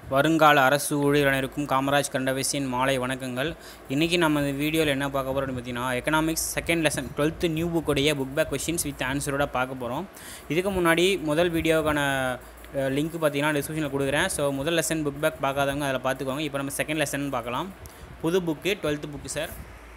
வருங்கால அரசு ஊழியர்களுக்கும் காமராஜ் கண்டவிசின் மாலை வணக்கங்கள் இன்றைக்கி நம்ம இந்த வீடியோவில் என்ன பார்க்க போகிறோம்னு பார்த்தீங்கன்னா economics second lesson twelfth new புக்குடைய புக் பேக் கொஷின்ஸ் வித் ஆன்சரோட பார்க்க போகிறோம் இதுக்கு முன்னாடி முதல் வீடியோக்கான லிங்க் பார்த்தீங்கன்னா டிஸ்கிரிப்ஷனில் கொடுக்குறேன் ஸோ முதல் லெசன் புக் பேக் பார்க்காதவங்க அதில் பார்த்துக்கோங்க இப்போ நம்ம செகண்ட் லெசன் பார்க்கலாம் புது book twelfth book sir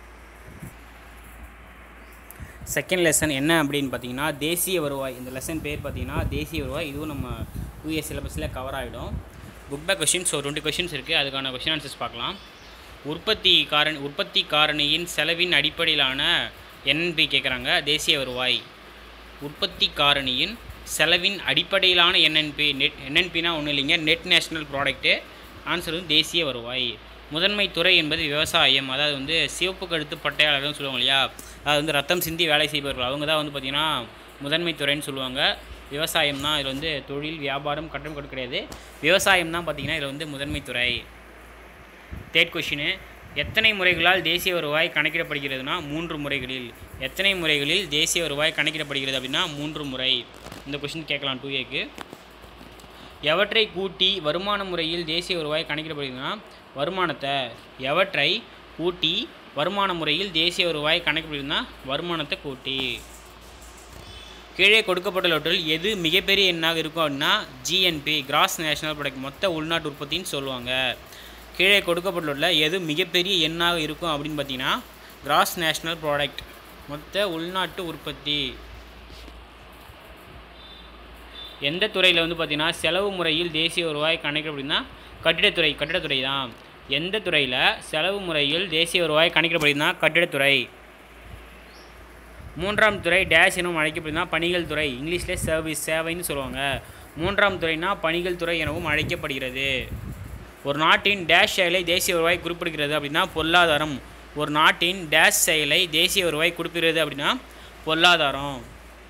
second lesson என்ன அப்படின்னு பார்த்தீங்கன்னா தேசிய வருவாய் இந்த லெசன் பேர் பார்த்தீங்கன்னா தேசிய வருவாய் இதுவும் நம்ம டூ இயர் சிலபஸில் கவர் ஆகிடும் புக் பேக் கொஷின்ஸ் ஒரு டுவெண்ட்டி கொஷின்ஸ் இருக்குது அதுக்கான கொஷின் ஆன்சர்ஸ் பார்க்கலாம் உற்பத்தி காரணி உற்பத்தி காரணியின் செலவின் அடிப்படையிலான என்என்பி கேட்குறாங்க தேசிய வருவாய் உற்பத்தி காரணியின் செலவின் அடிப்படையிலான என்என்பி நெட் என்என்பினா ஒன்றும் இல்லைங்க நெட் நேஷ்னல் ப்ராடக்ட்டு ஆன்சர் வந்து தேசிய வருவாய் முதன்மை துறை என்பது விவசாயம் அதாவது வந்து சிவப்பு கழுத்து பட்டையாளர்கள்னு சொல்லுவாங்க இல்லையா அதாவது வந்து ரத்தம் சிந்தி வேலை செய்பவர்கள் அவங்க தான் வந்து பார்த்திங்கன்னா முதன்மை துறைன்னு சொல்லுவாங்க விவசாயம் தான் இதில் வந்து தொழில் வியாபாரம் கட்டணம் கொடுக்க கிடையாது விவசாயம் தான் பார்த்திங்கன்னா இதில் வந்து முதன்மை துறை தேர்ட் கொஷினு எத்தனை முறைகளால் தேசிய வருவாய் கணக்கிடப்படுகிறதுனா மூன்று முறைகளில் எத்தனை முறைகளில் தேசிய வருவாய் கணக்கிடப்படுகிறது அப்படின்னா மூன்று முறை இந்த கொஷின் கேட்கலாம் டூ ஏக்கு எவற்றை கூட்டி வருமான முறையில் தேசிய வருவாய் கணக்கிடப்படுகிறதுனா வருமானத்தை எவற்றை கூட்டி வருமான முறையில் தேசிய வருவாய் கணக்கிடப்படுகிறதுனா வருமானத்தை கூட்டி கீழே கொடுக்கப்பட்டுள்ளவற்றில் எது மிகப்பெரிய எண்ணாக இருக்கும் அப்படின்னா ஜிஎன்பி கிராஸ் நேஷனல் ப்ராடக்ட் மொத்த உள்நாட்டு உற்பத்தின்னு சொல்லுவாங்க கீழே கொடுக்கப்பட்டுள்ள எது மிகப்பெரிய எண்ணாக இருக்கும் அப்படின்னு பார்த்தீங்கன்னா கிராஸ் நேஷனல் ப்ராடக்ட் மொத்த உள்நாட்டு உற்பத்தி எந்த துறையில் வந்து பார்த்திங்கன்னா செலவு முறையில் தேசிய வருவாய் கணக்கிடப்படுதுன்னா கட்டிடத்துறை கட்டிடத்துறை தான் எந்த துறையில் செலவு முறையில் தேசிய வருவாய் கணக்கிடப்படுதுன்னா கட்டிடத்துறை மூன்றாம் துறை டேஷ் எனவும் அழைக்கப்படுதுன்னா பணிகள் துறை இங்கிலீஷில் சர்வீஸ் சேவைன்னு சொல்லுவாங்க மூன்றாம் துறைனா பணிகள் துறை எனவும் அழைக்கப்படுகிறது ஒரு நாட்டின் டேஷ் செயலை தேசிய வருவாய் குறிப்பிடுகிறது அப்படின்னா பொருளாதாரம் ஒரு நாட்டின் டேஷ் செயலை தேசிய வருவாய் குறிப்பிடுகிறது அப்படின்னா பொருளாதாரம்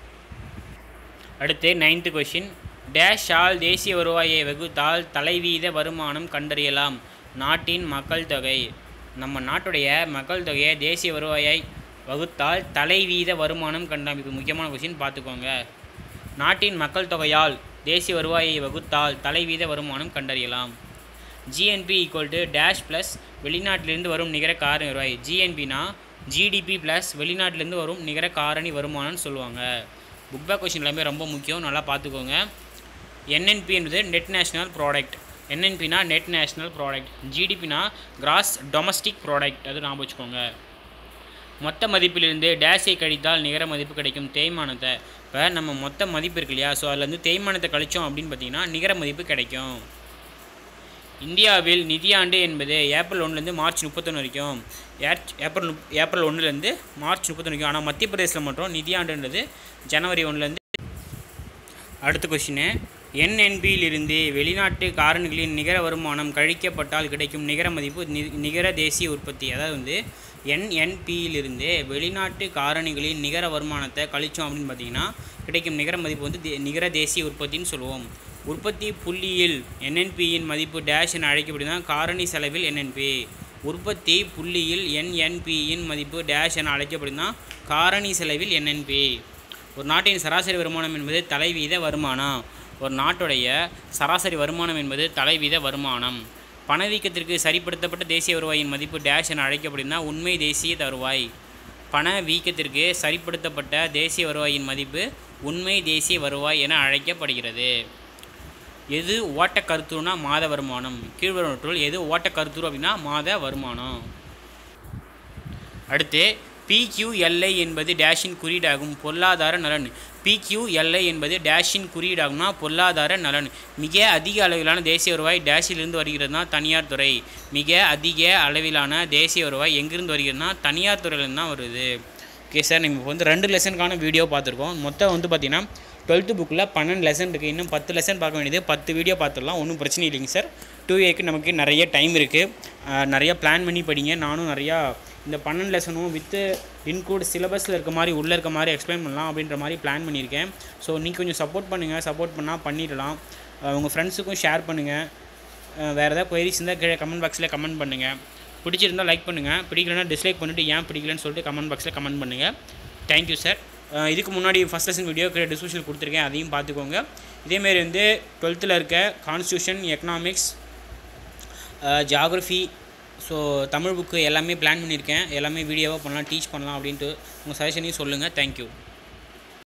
அடுத்து நைன்த்து கொஷின் டேஷ் ஆல் தேசிய வருவாயை வகுத்தால் தலைவீத வருமானம் கண்டறியலாம் நாட்டின் மக்கள் தொகை நம்ம நாட்டுடைய மக்கள் தொகையை தேசிய வருவாயை வகுத்தால் தலைவீத வருமானம் கண்டாம் இது முக்கியமான கொஷின் பார்த்துக்கோங்க நாட்டின் மக்கள் தொகையால் தேசிய வருவாயை வகுத்தால் தலைவீத வருமானம் கண்டறியலாம் GNP equal to dash plus வெளிநாட்டிலிருந்து வரும் நிகர காரணி வருவாய் ஜிஎன்பினா ஜிடிபி ப்ளஸ் வெளிநாட்டிலேருந்து வரும் நிகர காரணி வருமானம்னு சொல்லுவாங்க புக் பேக் கொஷின் எல்லாமே ரொம்ப முக்கியம் நல்லா பார்த்துக்கோங்க என்என்பி என்பது நெட் நேஷ்னல் ப்ராடக்ட் என்என்பினா நெட் நேஷ்னல் ப்ராடக்ட் ஜிடிபினா கிராஸ் டொமஸ்டிக் ப்ராடக்ட் அது ஞாபகம் வச்சுக்கோங்க மொத்த மதிப்பிலிருந்து டேஷை கழித்தால் நிகர மதிப்பு கிடைக்கும் தேய்மானத்தை இப்போ நம்ம மொத்த மதிப்பு இருக்கு இல்லையா ஸோ அதில் வந்து தேய்மானத்தை கழித்தோம் அப்படின்னு பார்த்தீங்கன்னா நிகர மதிப்பு கிடைக்கும் இந்தியாவில் நிதியாண்டு என்பது ஏப்ரல் ஒன்றுலேருந்து மார்ச் முப்பத்தொன்று வரைக்கும் ஏப்ரல் ஏப்ரல் ஒன்றுலேருந்து மார்ச் முப்பத்தொன்று வரைக்கும் ஆனால் மத்திய பிரதேசத்தில் மட்டும் நிதியாண்டுன்றது ஜனவரி ஒன்றுலேருந்து அடுத்த கொஷினு என்என்பியிலிருந்து வெளிநாட்டு காரணிகளின் நிகர வருமானம் கழிக்கப்பட்டால் கிடைக்கும் நிகர மதிப்பு நிகர தேசிய உற்பத்தி அதாவது வந்து என்என்பியிலிருந்து வெளிநாட்டு காரணிகளின் நிகர வருமானத்தை கழித்தோம் அப்படின்னு பார்த்தீங்கன்னா கிடைக்கும் நிகர மதிப்பு வந்து நிகர தேசிய உற்பத்தின்னு சொல்லுவோம் உற்பத்தி புள்ளியில் என்என்பியின் மதிப்பு டேஷ் என அழைக்கப்படுதுன்னா காரணி செலவில் என்என்பி உற்பத்தி புள்ளியில் என்என்பியின் மதிப்பு டேஷ் என அழைக்கப்படுதுன்னா காரணி செலவில் என்என்பி ஒரு நாட்டின் சராசரி வருமானம் என்பது தலைவீத வருமானம் ஒரு நாட்டுடைய சராசரி வருமானம் என்பது தலைவீத வருமானம் பணவீக்கத்திற்கு சரிப்படுத்தப்பட்ட தேசிய வருவாயின் மதிப்பு டேஷ் என அழைக்கப்படுதுன்னா உண்மை தேசிய வருவாய் பண வீக்கத்திற்கு சரிப்படுத்தப்பட்ட தேசிய வருவாயின் மதிப்பு உண்மை தேசிய வருவாய் என அழைக்கப்படுகிறது எது ஓட்ட கருத்துருனா மாத வருமானம் கீழ்வருவற்றுள் எது ஓட்ட கருத்துரு அப்படின்னா மாத வருமானம் அடுத்து பிக்யூஎல்ஐ என்பது டேஷின் குறியீடாகும் பொருளாதார நலன் பிக்யூஎல்ஐ என்பது டேஷின் குறியீடாகும்னா பொருளாதார நலன் மிக அதிக அளவிலான தேசிய வருவாய் டேஷிலிருந்து வருகிறதுனா தனியார் துறை மிக அதிக அளவிலான தேசிய வருவாய் எங்கிருந்து வருகிறதுனா தனியார் துறையிலேருந்து தான் வருது ஓகே சார் நம்ம இப்போ வந்து ரெண்டு லெசனுக்கான வீடியோ பார்த்துருக்கோம் மொத்தம் வந்து பார்த்திங்கன்னா டுவெல்த்து புக்கில் பன்னெண்டு லெசன் இருக்குது இன்னும் பத்து லெசன் பார்க்க வேண்டியது பத்து வீடியோ பார்த்துடலாம் ஒன்றும் பிரச்சனை இல்லைங்க சார் டூ ஏக்கு நமக்கு நிறைய டைம் இருக்குது நிறையா பிளான் பண்ணி படிங்க நானும் நிறையா இந்த பன்னெண்டு லெசனும் வித்து இன்க்ளூட் சிலபஸில் இருக்க மாதிரி உள்ளே இருக்க மாதிரி எக்ஸ்பிளைன் பண்ணலாம் அப்படின்ற மாதிரி பிளான் பண்ணியிருக்கேன் ஸோ நீங்கள் கொஞ்சம் சப்போர்ட் பண்ணுங்கள் சப்போர்ட் பண்ணால் பண்ணிடலாம் உங்கள் ஃப்ரெண்ட்ஸுக்கும் ஷேர் பண்ணுங்கள் வேறு ஏதாவது கொயரிஸ் இருந்தால் கீழே கமெண்ட் பாக்ஸில் கமெண்ட் பண்ணுங்கள் பிடிச்சிருந்தால் லைக் பண்ணுங்கள் பிடிக்கலன்னா டிஸ்லைக் பண்ணிவிட்டு ஏன் பிடிக்கலன்னு சொல்லிட்டு கமெண்ட் பாக்ஸில் கமெண்ட் பண்ணுங்கள் தேங்க்யூ சார் இதுக்கு முன்னாடி ஃபஸ்ட் லெசன் வீடியோ கீழே டிஸ்கிரிப்ஷன் கொடுத்துருக்கேன் அதையும் பார்த்துக்கோங்க இதேமாரி வந்து டுவெல்த்தில் இருக்க constitution economics geography so Tamil book எல்லாமே பிளான் பண்ணியிருக்கேன் எல்லாமே வீடியோவாக பண்ணலாம் டீச் பண்ணலாம் அப்படின்ட்டு உங்கள் சஜஷனையும் சொல்லுங்கள் தேங்க்யூ